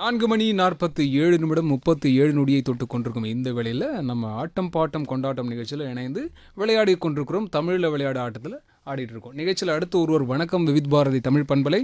நான்கு மணி நாற்பத்தி ஏழு நிமிடம் முப்பத்தி ஏழு நொடியை தொட்டு கொண்டிருக்கும் இந்த வேளையில் நம்ம ஆட்டம் பாட்டம் கொண்டாட்டம் நிகழ்ச்சியில் இணைந்து விளையாடி கொண்டிருக்கிறோம் தமிழில் விளையாட ஆட்டத்தில் ஆடிட்டு இருக்கோம் நிகழ்ச்சியில் அடுத்து ஒருவர் வணக்கம் விவித் பாரதி தமிழ் பண்பலை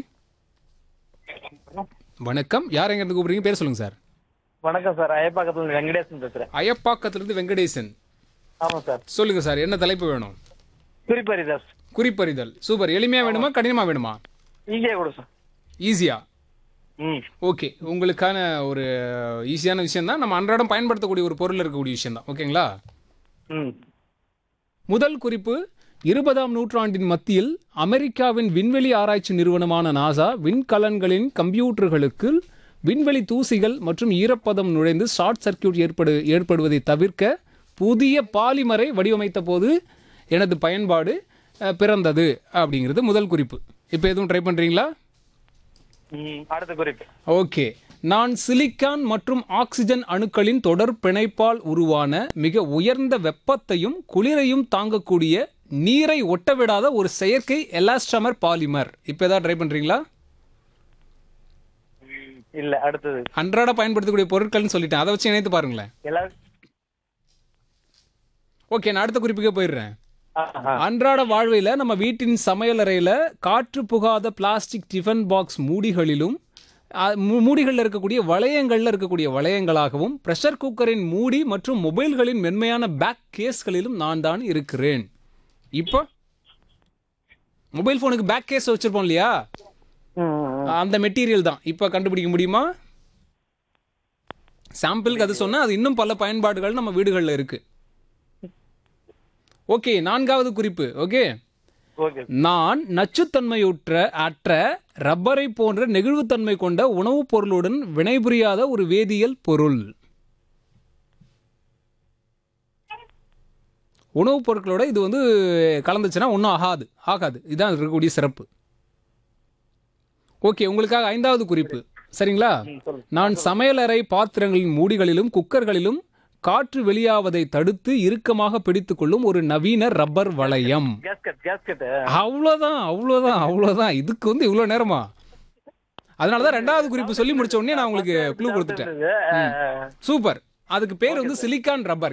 வணக்கம் யார் எங்கேருந்து கூப்பிடுறீங்க பேர் சொல்லுங்க சார் வணக்கம் சார் அயப்பாக்கத்துல இருந்து வெங்கடேசன் பேசுறேன் அயப்பாக்கத்திலிருந்து வெங்கடேசன் ஆமா சார் சொல்லுங்க சார் என்ன தலைப்பு வேணும் குறிப்பரிதாஸ் குறிப்பறிதல் சூப்பர் எளிமையா வேணுமா கடினமா வேணுமா ஈஸியா கொடு சார் ஈஸியா ம் ஓகே உங்களுக்கான ஒரு ஈஸியான விஷயம் தான் நம்ம அன்றாடம் பயன்படுத்தக்கூடிய ஒரு பொருள் இருக்கக்கூடிய விஷயம் தான் ஓகேங்களா ம் முதல் குறிப்பு இருபதாம் நூற்றாண்டின் மத்தியில் அமெரிக்காவின் விண்வெளி ஆராய்ச்சி நிறுவனமான நாசா விண்கலன்களின் கம்ப்யூட்டர்களுக்கு விண்வெளி தூசிகள் மற்றும் ஈரப்பதம் நுழைந்து ஷார்ட் சர்க்யூட் ஏற்படு ஏற்படுவதை தவிர்க்க புதிய பாலிமரை வடிவமைத்த போது எனது பயன்பாடு அஹ், பிறந்தது அப்படிங்கிறது முதல் குறிப்பு இப்போ எதுவும் ட்ரை பண்ணுறீங்களா ம் அடுத்த குறிப்பு ஓகே நான் சிலிக்கான் மற்றும் ஆக்சிஜன் அணுக்களின் தொடர் பிணைப்பால் உருவான மிக உயர்ந்த வெப்பத்தையும் குளிரையும் தாங்கக்கூடிய நீரை ஒட்டவிடாத ஒரு செயற்கை எலாஸ்டமர் பாலிமர் இப்போ ஏதாவது ட்ரை பண்ணுறீங்களா இல்ல அடுத்தது அன்றாட பயன்படுத்தக்கூடிய பொருட்கள்னு சொல்லிட்டேன் அதை வச்சு இணைத்து பாருங்களேன் எல்லா ஓகே நான் அடுத்த குறிப்புக்கே போயிடுறேன் ஆஹா. அன்றாட வாழ்வில் நம்ம வீட்டின் சமையலறையில் காற்று புகாத பிளாஸ்டிக் டிஃபன் பாக்ஸ் மூடிகளிலும் அ- மூ- மூடிகளில் இருக்கக்கூடிய வளையங்களில் இருக்கக்கூடிய வளையங்களாகவும் ப்ரெஷர் குக்கரின் மூடி மற்றும் மொபைல்களின் மென்மையான பேக் கேஸ்களிலும் நான் தான் இருக்கிறேன் இப்போ மொபைல் ஃபோனுக்கு பேக் கேஸ் வச்சிருப்போம் இல்லையா ம், ம், ம். அந்த மெட்டீரியல் தான் இப்போ கண்டுபிடிக்க முடியுமா சாம்பிளுக்கு அது சொன்னா அது இன்னும் பல பயன்பாடுகள் நம்ம வீடுகளில் இருக்கு ஓகே நான்காவது குறிப்பு ஓகே ஓகே நான் நச்சுத்தன்மையுற்ற அற்ற ரப்பரை போன்ற நெகிழ்வுத்தன்மை கொண்ட உணவுப் பொருளுடன் வினைபுரியாத ஒரு வேதியியல் பொருள் உணவுப் பொருட்களோட இது வந்து கலந்துச்சுன்னா ஒன்றும் ஆகாது ஆகாது இதுதான் இதுல இருக்கக்கூடிய சிறப்பு ஓகே உங்களுக்காக ஐந்தாவது குறிப்பு சரிங்களா ம், சொல்லுங்க நான் சமையலறை பாத்திரங்களின் மூடிகளிலும் குக்கர்களிலும் காற்று வெளியாவதை தடுத்து இறுக்கமாக பிடித்துக்கொள்ளும் ஒரு நவீன ரப்பர் வளையம் கேஸ்கட் கேஸ்கட் அவ்வளோதான் அவ்வளோதான் அவ்வளோதான் இதுக்கு வந்து இவ்வளோ நேரமா அதனால தான் ரெண்டாவது குறிப்பு சொல்லி முடிச்ச உடனே நான் உங்களுக்கு க்ளூ கொடுத்துட்டேன் சூப்பர் அதுக்கு பேர் வந்து சிலிக்கான் ரப்பர்